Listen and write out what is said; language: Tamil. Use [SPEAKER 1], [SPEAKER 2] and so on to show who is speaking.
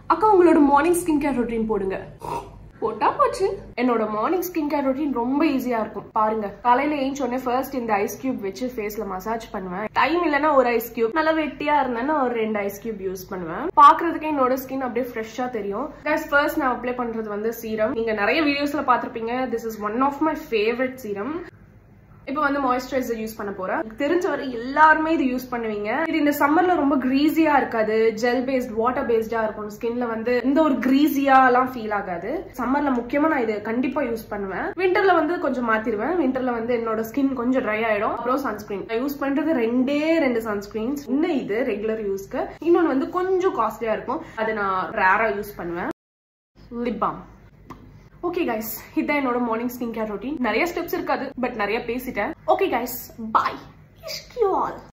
[SPEAKER 1] அக்கா உங்களோட மார்னிங் ஸ்கின் கேர் ரொட்டீன் போடுங்க போட்டா போச்சு என்னோட மார்னிங் ஸ்கின் கேர் ரொட்டீன் ரொம்ப ஈஸியா இருக்கும் பாருங்க காலையில ஏஞ்ச் உடனே ஃபர்ஸ்ட் இந்த ஐஸ் கியூப் வச்சு ஃபேஸ்ல மசாஜ் பண்ணுவேன் டைம் இல்லைன்னா ஒரு ஐஸ் கியூப் நல்லா வெட்டியா இருந்தேன்னா ஒரு ரெண்டு ஐஸ் கியூப் யூஸ் பண்ணுவேன் பாக்குறதுக்கே என்னோட ஸ்கின் அப்படியே ஃப்ரெஷ்ஷா தெரியும் கைஸ் ஃபர்ஸ்ட் நான் அப்ளை பண்றது வந்து சீரம் நீங்க நிறைய வீடியோஸ்ல பாத்திருப்பீங்க this is one of my favourite serum இப்போ வந்து மாய்ஸ்சரைசர் யூஸ் பண்ண போறேன் எனக்கு தெரிஞ்ச வரை எல்லாருமே இது யூஸ் பண்ணுவீங்க இது இந்த சம்மர்ல ரொம்ப கிரீஸியா இருக்காது ஜெல் பேஸ்ட் வாட்டர் பேஸ்டா இருக்கும் ஸ்கின்ல வந்து இந்த ஒரு கிரீஸியா எல்லாம் ஃபீல் ஆகாது சம்மர்ல முக்கியமா நான் இது கண்டிப்பா யூஸ் பண்ணுவேன் விண்டர்ல வந்து கொஞ்சம் மாத்திருவேன் விண்டர்ல வந்து என்னோட ஸ்கின் கொஞ்சம் ட்ரை ஆயிடும் அப்புறம் சன்ஸ்கிரீன் நான் யூஸ் பண்றது ரெண்டே ரெண்டு சன்ஸ்கிரீன்ஸ் இன்னும் இது ரெகுலர் யூஸ்க்கு இன்னொன்னு வந்து கொஞ்சம் காஸ்ட்லியா இருக்கும் அது நான் ரேரா யூஸ் பண்ணுவேன் லிப் பாம் ஓகே கைஸ் இதான் என்னோட மார்னிங் ஸ்கின் கேர் ரொட்டீன் நிறைய ஸ்டெப்ஸ் இருக்காது பட் நிறைய பேசிட்டேன் okay guys bye you all